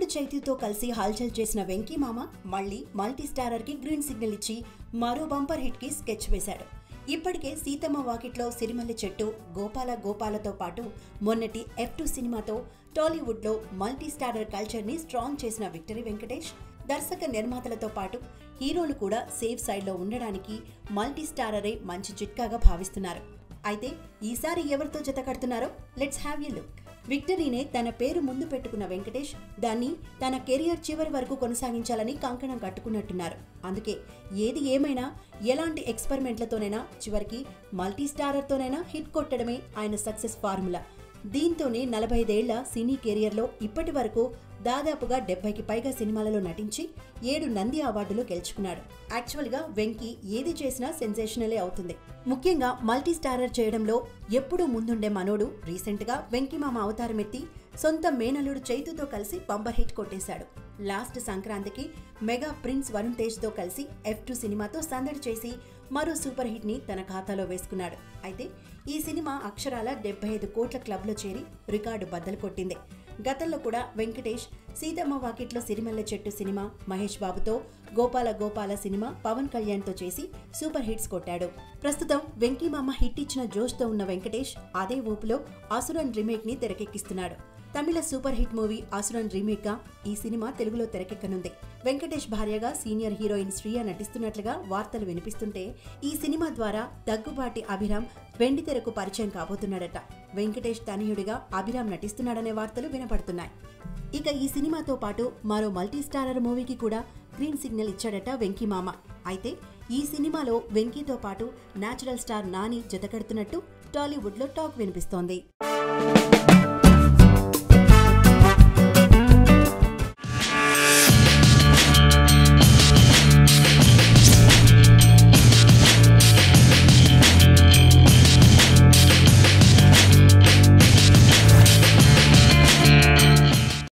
అల్లుడు చైతీతో కలిసి హల్చల్ చేసిన వెంకీ మామ మళ్ళీ మల్టీ స్టారర్ కి గ్రీన్ సిగ్నల్ ఇచ్చి మరో బంపర్ హిట్ కి స్కెచ్ వేశాడు ఇప్పటికే సీతమ్మ వాకిట్లో సిరిమల్లి చెట్టు గోపాల గోపాలతో పాటు మొన్నటి ఎఫ్ టూ సినిమాతో టాలీవుడ్ లో మల్టీ స్టారర్ కల్చర్ ని స్ట్రాంగ్ చేసిన విక్టరీ వెంకటేష్ దర్శక నిర్మాతలతో పాటు హీరోలు కూడా సేఫ్ సైడ్ లో ఉండడానికి మల్టీ స్టారరే మంచి చిట్కాగా భావిస్తున్నారు అయితే ఈసారి ఎవరితో జత కడుతున్నారో లెట్స్ హ్యావ్ యూ లుక్ విక్టరీనే తన పేరు ముందు పెట్టుకున్న వెంకటేష్ దాన్ని తన కెరియర్ చివరి వరకు కొనసాగించాలని కంకణం కట్టుకున్నట్టున్నారు అందుకే ఏది ఏమైనా ఎలాంటి ఎక్స్పెరిమెంట్లతోనైనా చివరికి మల్టీ స్టారర్తోనైనా హిట్ కొట్టడమే ఆయన సక్సెస్ ఫార్ములా దీంతోనే నలభై ఐదేళ్ల సినీ కెరియర్లో ఇప్పటి వరకు దాదాపుగా డెబ్బైకి పైగా సినిమాలలో నటించి ఏడు నంది అవార్డులు గెలుచుకున్నాడు యాక్చువల్గా వెంకీ ఏది చేసినా సెన్సేషనలే అవుతుంది ముఖ్యంగా మల్టీ స్టారర్ చేయడంలో ఎప్పుడూ ముందుండే మనోడు రీసెంట్గా వెంకీమామ అవతారం ఎత్తి సొంత మేనల్లుడు చైతుతో కలిసి బంపర్ హిట్ కొట్టేశాడు లాస్ట్ సంక్రాంతికి మెగా ప్రిన్స్ వరుణ్ తేజ్తో కలిసి ఎఫ్ టూ సినిమాతో సందడి చేసి మరో సూపర్ హిట్ ని తన ఖాతాలో వేసుకున్నాడు అయితే ఈ సినిమా అక్షరాల డెబ్బై ఐదు కోట్ల క్లబ్లో చేరి రికార్డు బద్దలు కొట్టింది గతంలో కూడా వెంకటేష్ సీతమ్మ వాకిట్లో సిరిమల్లె చెట్టు సినిమా మహేష్ బాబుతో గోపాల గోపాల సినిమా పవన్ కళ్యాణ్తో చేసి సూపర్ హిట్స్ కొట్టాడు ప్రస్తుతం వెంకీమామ హిట్ ఇచ్చిన జోష్తో ఉన్న వెంకటేష్ అదే ఊపులో అసురన్ రీమేక్ ని తెరకెక్కిస్తున్నాడు తమిళ super hit movie Asuran remake గా ఈ సినిమా తెలుగులో తెరకెక్కనుంది వెంకటేష్ భార్యగా సీనియర్ హీరోయిన్ శ్రీయ నటిస్తున్నట్లుగా వార్తలు వినిపిస్తుంటే ఈ సినిమా ద్వారా దగ్గుబాటి అభిరామ్ వెండి తెరకు పరిచయం కాబోతున్నాడట వెంకటేష్ తనయుడిగా అభిరామ్ నటిస్తున్నాడనే వార్తలు వినపడుతున్నాయి ఇక ఈ సినిమాతో పాటు మరో మల్టీ స్టారర్ మూవీకి కూడా గ్రీన్ సిగ్నల్ ఇచ్చాడట వెంకీ మామ అయితే ఈ సినిమాలో వెంకీతో పాటు నేచురల్ స్టార్ నాని జతకడుతున్నట్టు టాలీవుడ్లో టాక్ వినిపిస్తోంది